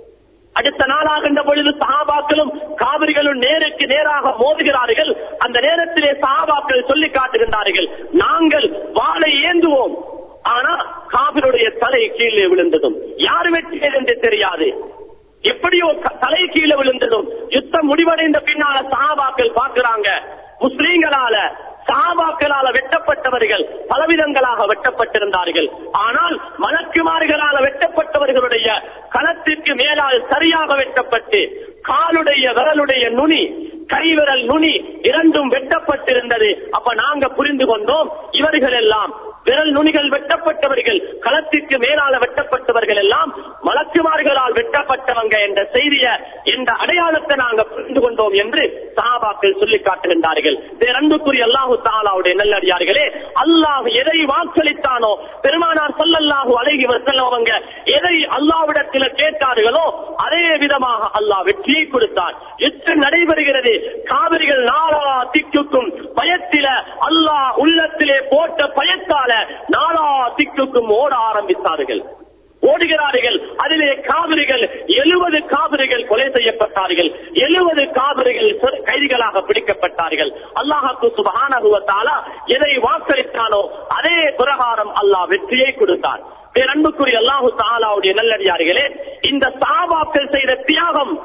அடுத்த நாளாகின்ற பொழுது சஹாபாக்களும் காவிரிகளும் நேருக்கு நேராக மோதுகிறார்கள் அந்த நேரத்திலே சஹாபாக்கள் சொல்லி காட்டுகின்றார்கள் நாங்கள் வாளை ஏந்துவோம் ஆனா காவிரியுடைய தலை கீழே விழுந்ததும் யார் வெற்றியது என்று தெரியாது எப்படியோ க- தலை கீழே விழுந்ததும் யுத்தம் முடிவடைந்த பின்னால சஹாபாக்கள் பார்க்கிறாங்க முஸ்லீம்களால சஹாபாக்களால வெட்டப்பட்டவர்கள் பலவிதங்களாக வெட்டப்பட்டிருந்தார்கள் ஆனால் மலக்குமார்களால வெட்டப்பட்டவர்களுடைய களத்திற்கு மேலால் சரியாக வெட்டப்பட்டு காலுடைய விரலுடைய நுனி கைவிரல் நுனி இரண்டும் வெட்டப்பட்டிருந்தது அப்ப நாங்க புரிந்து கொண்டோம் இவர்கள் எல்லாம் விரல் நுனிகள் வெட்டப்பட்டவர்கள் களத்திற்கு மேலால வெட்டப்பட்டவர்கள் எல்லாம் மலக்குமார்களால் வெட்டப்பட்டவங்க என்ற செய்திய என்ற அடையாளத்தை நாங்க புரிந்து கொண்டோம் என்று சஹாபாக்கள் சொல்லி காட்டுகின்றார்கள் அன்புக்குரிய அல்லாஹு தாலாவுடைய நல்லடியார்களே அல்லாஹ் எதை வாக்களித்தானோ பெருமானார் சொல்லல்லாஹு அழகி வசல்லம் அவங்க எதை அல்லாவிடத்தில் கேட்டார்களோ அதே விதமாக அல்லாஹ் வெற்றியை கொடுத்தார் யுத்தம் நடைபெறுகிறது காவிரிகள் நாளா திக்குக்கும் பயத்தில அல்லாஹ் உள்ளத்திலே போட்ட பயத்தால நாளா திக்குக்கும் ஓட ஆரம்பித்தார்கள் ஓடுகிறார்கள் அதிலே காவிரிகள் எழுபது காவிரிகள் கொலை செய்யப்பட்டார்கள் எழுபது காவிரிகள் சிறை கைதிகளாக பிடிக்கப்பட்டார்கள் அல்லாஹாக்கு சுபஹானகுவத்தாலா எதை வாக்களித்தானோ அதே பிரகாரம் அல்லாஹ் வெற்றியை கொடுத்தார் பேரன்புக்குரிய அல்லாஹு தாலாவுடைய நல்லடியார்களே இந்த சாபாக்கள் செய்த தியாகம்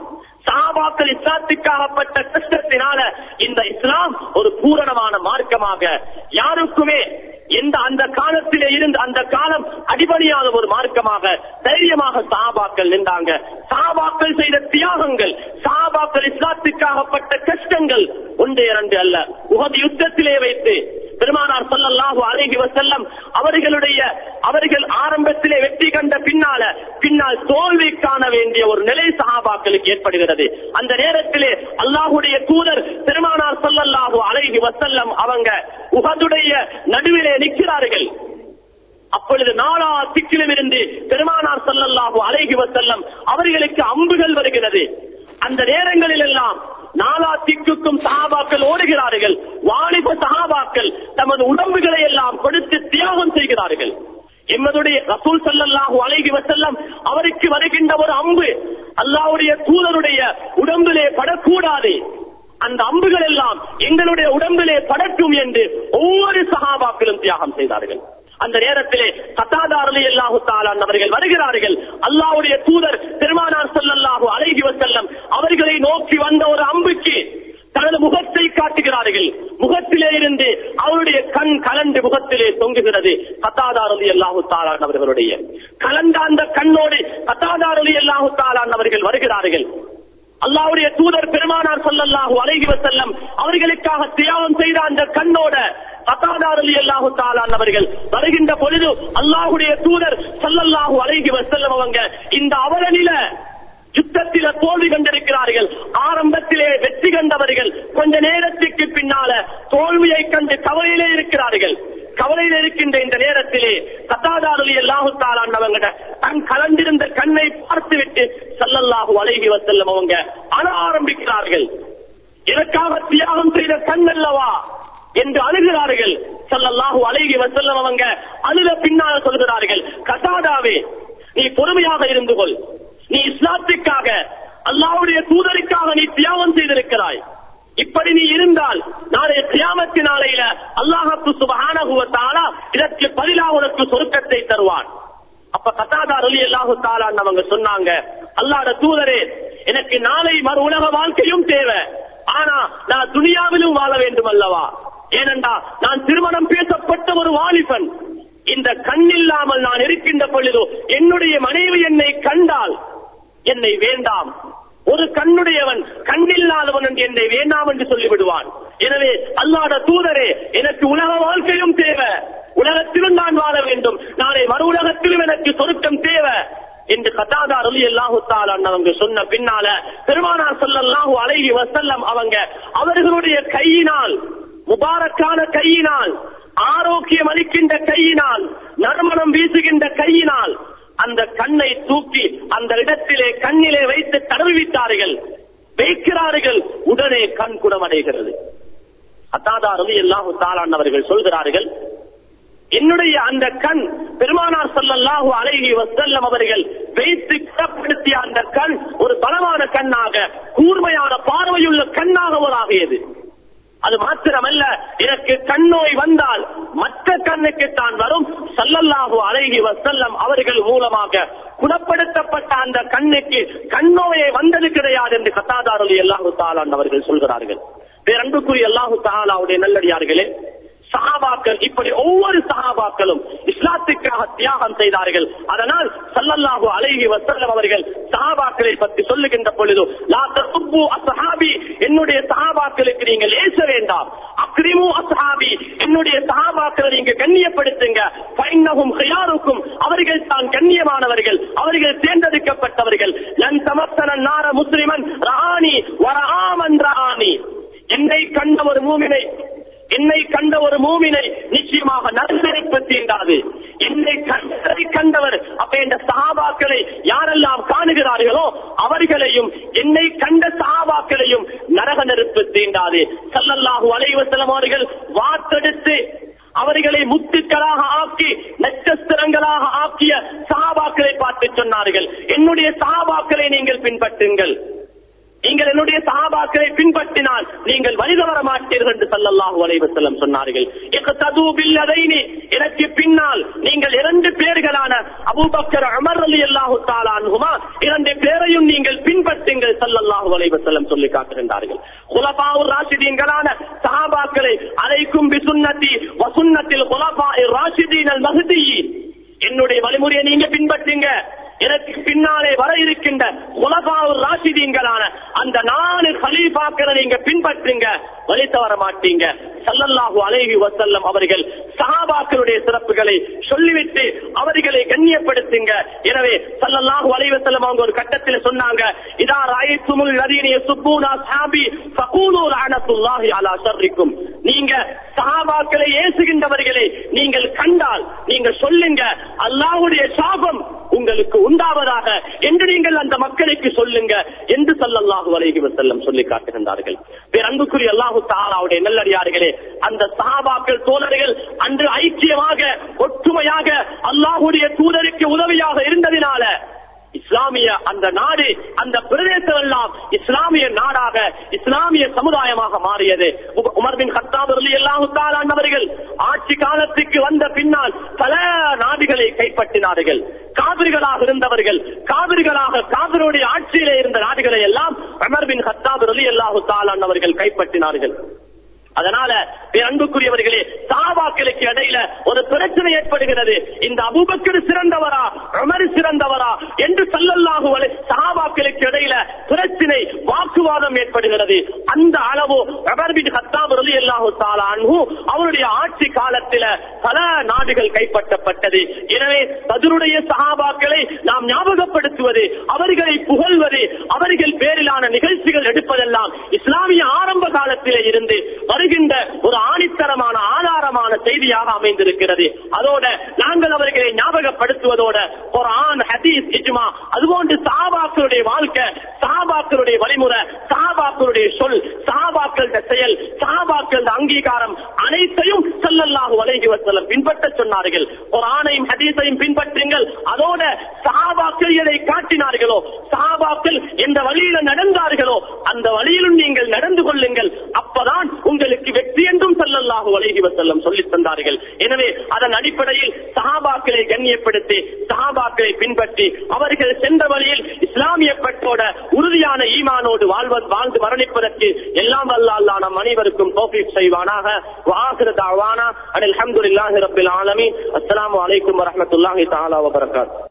சாபாக்கள் இஸ்லாத்துக்காகப்பட்ட கஷ்டத்தினால இந்த இஸ்லாம் ஒரு பூரணமான மார்க்கமாக யாருக்குமே எந்த அந்த காலத்திலே இருந்து அந்த காலம் அடிபணியாத ஒரு மார்க்கமாக தைரியமாக சாபாக்கள் நின்றாங்க சாபாக்கள் செய்த தியாகங்கள் சாபாக்கள் இஸ்லாத்துக்காகப்பட்ட கஷ்டங்கள் ஒன்று இரண்டு அல்ல உகது யுத்தத்திலே வைத்து பெருமானார் சொல்லல்லாஹு அழகி வசல்லம் அவர்களுடைய அவர்கள் ஆரம்பத்திலே வெற்றி கண்ட பின்னால பின்னால் தோல்வி காண வேண்டிய ஒரு நிலை சஹாபாக்களுக்கு ஏற்படுகிறது அந்த நேரத்திலே அல்லாஹுடைய தூதர் பெருமானார் சொல்லல்லாஹு அழகி வசல்லம் அவங்க உகதுடைய நடுவிலே நிற்கிறார்கள் அப்பொழுது நாலா திக்கிலும் இருந்து பெருமானார் சொல்லல்லாஹு அழகி வசல்லம் அவர்களுக்கு அம்புகள் வருகிறது அந்த நேரங்களில் எல்லாம் நாலா திக்குக்கும் சஹாபாக்கள் ஓடுகிறார்கள் வாலிப சஹாபாக்கள் தமது உடம்புகளை எல்லாம் கொடுத்து தியாகம் செய்கிறார்கள் எம்மதுடைய ரசூல் சல்லல்லாஹு அலைஹி வசல்லம் அவருக்கு வருகின்ற ஒரு அம்பு அல்லாஹ்வுடைய தூதருடைய உடம்பிலே படக்கூடாது அந்த அம்புகள் எல்லாம் எங்களுடைய உடம்பிலே படட்டும் என்று ஒவ்வொரு சகாபாக்களும் தியாகம் செய்தார்கள் அந்த நேரத்திலே கத்தாதாரலி அல்லாஹு தாலான் அவர்கள் வருகிறார்கள் அல்லாஹ்வுடைய தூதர் பெருமானார் சொல்லல்லாஹு அலைஹி வசல்லம் அவர்களை நோக்கி வந்த ஒரு அம்புக்கு தனது முகத்தை காட்டுகிறார்கள் முகத்திலே இருந்து அவருடைய கண் கலண்டு முகத்திலே தொங்குகிறது கத்தாதாரலி அல்லாஹு தாலான் அவர்களுடைய கலந்த அந்த கண்ணோடு கத்தாதாரலி அல்லாஹு தாலான் அவர்கள் வருகிறார்கள் அல்லாவுடைய தூதர் பெருமானார் சொல்லல்லாஹு அலைஹி வசல்லம் அவர்களுக்காக தியாகம் செய்த அந்த கண்ணோட கத்தாதார் அலி அல்லாஹு தாலான் அவர்கள் வருகின்ற பொழுது அல்லாஹுடைய தூதர் சல்லல்லாஹு அலைஹி வசல்லம் அவங்க இந்த அவலநில யுத்தத்தில தோல்வி கண்டிருக்கிறார்கள் ஆரம்பத்திலே வெற்றி கண்டவர்கள் கொஞ்ச நேரத்துக்கு பின்னால தோல்வியை கண்டு கவலையிலே இருக்கிறார்கள் கவலையில் இருக்கின்ற இந்த நேரத்திலே கத்தாதாரலி அல்லாஹு தாலாண்டவங்க தன் கலந்திருந்த கண்ணை பார்த்துவிட்டு சல்லல்லாஹு அலைஹி வசல்லம் அவங்க அழ ஆரம்பிக்கிறார்கள் எனக்காக தியாகம் செய்த கண் அல்லவா என்று அழுகிறார்கள் சல்லல்லாஹு அலைஹி வசல்லம் அவங்க அழுத பின்னால் சொல்கிறார்கள் கசாதாவே நீ பொறுமையாக இருந்து கொள் நீ இஸ்லாத்துக்காக அல்லாவுடைய தூதருக்காக நீ தியாகம் செய்திருக்கிறாய் இப்படி நீ இருந்தால் நாளை கியாமத்து நாளையில அல்லாஹத்து சுபஹானகுவத்தாலா இதற்கு பதிலாக உனக்கு சொருக்கத்தை தருவான் அப்ப கத்தாதார் அலி அல்லாஹு தாலான்னு அவங்க சொன்னாங்க அல்லாட தூதரே எனக்கு நாளை மறு உலக வாழ்க்கையும் தேவை ஆனா நான் துனியாவிலும் வாழ வேண்டும் அல்லவா ஏனென்றா நான் திருமணம் பேசப்பட்ட ஒரு வாலிபன் இந்த கண் இல்லாமல் நான் இருக்கின்ற பொழுதோ என்னுடைய மனைவி என்னை கண்டால் என்னை வேண்டாம் ஒரு கண்ணுடையவன் கண்ணில்லாதவன் என்று என்னை வேண்டாம் என்று சொல்லிவிடுவான் எனவே அல்லாத தூதரே எனக்கு உலக வாழ்க்கையும் தேவை உலகத்திலும் நான் வாழ வேண்டும் நாளை மறு உலகத்திலும் எனக்கு சொருக்கம் தேவை என்று கதாதார் அலி அல்லாஹு அவங்க சொன்ன பின்னால பெருமானார் சொல்லல்லாஹு அலைஹி வசல்லம் அவங்க அவர்களுடைய கையினால் முபாரக்கான கையினால் ஆரோக்கியம் அளிக்கின்ற கையினால் நறுமணம் வீசுகின்ற கையினால் அந்த கண்ணை தூக்கி அந்த இடத்திலே கண்ணிலே வைத்து தடவிவிட்டார்கள் வைக்கிறார்கள் உடனே கண் குணமடைகிறது அத்தாதார் அலி அல்லாஹு தாளான் சொல்கிறார்கள் என்னுடைய அந்த கண் பெருமானார் சொல்லல்லாஹு அலைஹி வசல்லம் அவர்கள் வைத்து குணப்படுத்திய அந்த கண் ஒரு பலமான கண்ணாக கூர்மையான பார்வையுள்ள கண்ணாக ஒரு ஆகியது அது மாத்திரமல்ல எனக்கு கண்ணோய் வந்தால் மற்ற கண்ணுக்கு தான் வரும் சல்லல்லாஹு அலைஹி வசல்லம் அவர்கள் மூலமாக குணப்படுத்தப்பட்ட அந்த கண்ணுக்கு கண்ணோயை வந்தது கிடையாது என்று கத்தாதாரலி அல்லாஹு தாலான் அவர்கள் சொல்கிறார்கள் பேரன்புக்குரிய அல்லாஹு தாலாவுடைய நல்லடியார்களே சஹாபாக்கள் இப்படி ஒவ்வொரு சஹாபாக்களும் இஸ்லாத்துக்காக தியாகம் செய்தார்கள் அதனால் சல்லல்லாஹு அலைஹி வசல்லம் அவர்கள் சஹாபாக்களை பற்றி சொல்லுகின்ற பொழுது லா தசுப்பு அஸ்ஹாபி என்னுடைய சஹாபாக்களுக்கு நீங்கள் ஏச வேண்டாம் அக்ரிமு அஸ்ஹாபி என்னுடைய சஹாபாக்களை நீங்க கண்ணியப்படுத்துங்க ஃபைன்னஹும் ஹியாருக்கும் அவர்கள் தான் கண்ணியமானவர்கள் அவர்கள் தேர்ந்தெடுக்கப்பட்டவர்கள் லன் தமஸ்தன நார முஸ்லிமன் ரஹானி வரஆமன் ரஹானி என்னை கண்ட ஒரு மூமினை என்னை கண்ட ஒரு மூமினை நிச்சயமாக நல்வெறுப்பு தீண்டாது என்னை கண்டதை கண்டவர் அப்ப இந்த சஹாபாக்களை யாரெல்லாம் காணுகிறார்களோ அவர்களையும் என்னை கண்ட சஹாபாக்களையும் நரக நெருப்பு தீண்டாது சல்லல்லாஹு அலைவசலம் அவர்கள் வாத்தெடுத்து அவர்களை முத்துக்களாக ஆக்கி நட்சத்திரங்களாக ஆக்கிய சஹாபாக்களை பார்த்து சொன்னார்கள் என்னுடைய சஹாபாக்களை நீங்கள் பின்பற்றுங்கள் நீங்கள் என்னுடைய சஹாபாக்களை பின்பற்றினால் நீங்கள் வழி தவற மாட்டீர்கள் என்று சல்லல்லாஹு அலைஹி செல்லம் சொன்னார்கள் இக்தது பில்லதைனி எனக்கு பின்னால் நீங்கள் இரண்டு பேர்களான அபூபக்கர் அமர் அலி அல்லாஹு தஆலா அன்ஹுமா இரண்டு பேரையும் நீங்கள் பின்பற்றுங்கள் சல்லல்லாஹு ஸல்லல்லாஹு அலைஹி வஸல்லம் சொல்லி காட்டுகின்றார்கள் குலபாவுர் ராஷிதீன்களான சஹாபாக்களை அலைக்கும் பிசுன்னதி வசுன்னத்தில் குலபாஇர் ராஷிதீன் அல் மஹ்தியின் என்னுடைய வழிமுறையை நீங்க பின்பற்றுங்க எனக்கு பின்னாலே வர இருக்கின்ற குலபாவுர் ராஷிதீன்களான அந்த நாலு ஹலீஃபாக்களை நீங்க பின்பற்றுங்க வழி தவற மாட்டீங்க சல்லல்லாஹு அலைஹி வஸல்லம் அவர்கள் சஹாபாக்களுடைய சிறப்புகளை சொல்லிவிட்டு அவர்களை கண்ணியப்படுத்துங்க எனவே சல்லல்லாஹு அலைஹி வஸல்லம் அவங்க ஒரு கட்டத்தில் சொன்னாங்க இதா ராயித்துமுல் லதீன யசுபூனா சாபி ஃபகூலு லஅனத்துல்லாஹி அலா ஷர்ரிக்கும் நீங்க சஹாபாக்களை ஏசுகின்றவர்களை நீங்கள் கண்டால் நீங்க சொல்லுங்க அல்லாஹ்வுடைய சாபம் உங்களுக்கு உண்டாவதாக என்று நீங்கள் அந்த மக்களுக்கு சொல்லுங்க என்று சல்லல்லாஹு அலைஹி வஸல்லம் சொல்லி காட்டுகின்றார்கள் வேற அன்புக்குரிய அல்லாஹு தாலாவுடைய நல்லடியார்களே அந்த சஹாபாக்கள் தோழர்கள் அன்று ஐக்கியமாக ஒற்றுமையாக அல்லாஹுடைய தூதருக்கு உதவியாக இருந்ததினால இஸ்லாமிய அந்த நாடு அந்த பிரதேசம் எல்லாம் இஸ்லாமிய நாடாக இஸ்லாமிய சமுதாயமாக மாறியது உ- உமர் பின் கத்தாப் ரலியல்லாஹு தஆலா அன்னவர்கள் ஆட்சி காலத்துக்கு வந்த பின்னால் பல நாடுகளை கைப்பற்றினார்கள் காவிர்களாக இருந்தவர்கள் காவிர்களாக காவிரோடைய ஆட்சியிலே இருந்த நாடுகளை எல்லாம் உமர் பின் கத்தாப் ரலியல்லாஹு தஆலா அன்னவர்கள் கைப்பற்றினார்கள் அதனால என் அன்புக்குரியவர்களே சாபாக்களுக்கு இடையில ஒரு பிரச்சனை ஏற்படுகிறது இந்த அபூபக்கர் சிறந்தவரா உமர் சிறந்தவரா என்று சல்லல்லாஹு அலை சஹாபாக்களுக்கு இடையில பிரச்சனை வாக்குவாதம் ஏற்படுகிறது அந்த அளவு உமர் பின் கத்தாப் ரலியல்லாஹு தஆலா அன்ஹு அவருடைய ஆட்சி காலத்தில பல நாடுகள் கைப்பற்றப்பட்டது எனவே பதிலுடைய சஹாபாக்களை நாம் ஞாபகப்படுத்துவது அவர்களை புகழ்வது அவர்கள் பேரிலான நிகழ்ச்சிகள் எடுப்பதெல்லாம் இஸ்லாமிய ஆரம்ப காலத்திலே இருந்து வருகின்ற ஒரு ஆணித்தரமான ஆதாரமான செய்தியாக அமைந்திருக்கிறது அதோட நாங்கள் அவர்களை ஞாபகப்படுத்துவதோட ஒரு ஆண் ஹதீஸ் இஜ்மா அதுபோன்று சாபாக்களுடைய வாழ்க்கை சாபாக்களுடைய வழிமுறை சாபாக்களுடைய சொல் சாபாக்கள செயல் சாபாக்கள அங்கீகாரம் அனைத்தையும் ஸல்லல்லாஹு அலைஹி வஸல்லம் பின்பற்ற சொன்னார்கள் ஒரு ஆணையும் ஹதீஸையும் பின்பற்றுங்கள் அதோட சஹாபாக்கள் எதை காட்டினார்களோ சஹாபாக்கள் எந்த வழியில நடந்தார்களோ அந்த வழியிலும் நீங்கள் நடந்து கொள்ளுங்கள் அப்பதான் உங்களுக்கு வெற்றி என்றும் ஸல்லல்லாஹு அலைஹி வஸல்லம் சொல்லித் தந்தார்கள் எனவே அதன் அடிப்படையில் சஹாபாக்களை கண்ணியப்படுத்தி சஹாபாக்களை பின்பற்றி அவர்கள் சென்ற வழியில் இஸ்லாமிய பற்றோட உறுதியான ஈமானோடு வாழ்வது வாழ்ந்து மரணிப்பதற்கு எல்லாம் வல்ல அல்லாஹ் நம் அனைவருக்கும் தௌஃபீக் செய்வானாக வாஹிர தஅவானா அனில் ஹம்துலில்லாஹி ரப்பில் ஆலமீன் அஸ்ஸலாமு அலைக்கும் வரஹ்மத்துல்லாஹி தஆலா வபரகாத்துஹு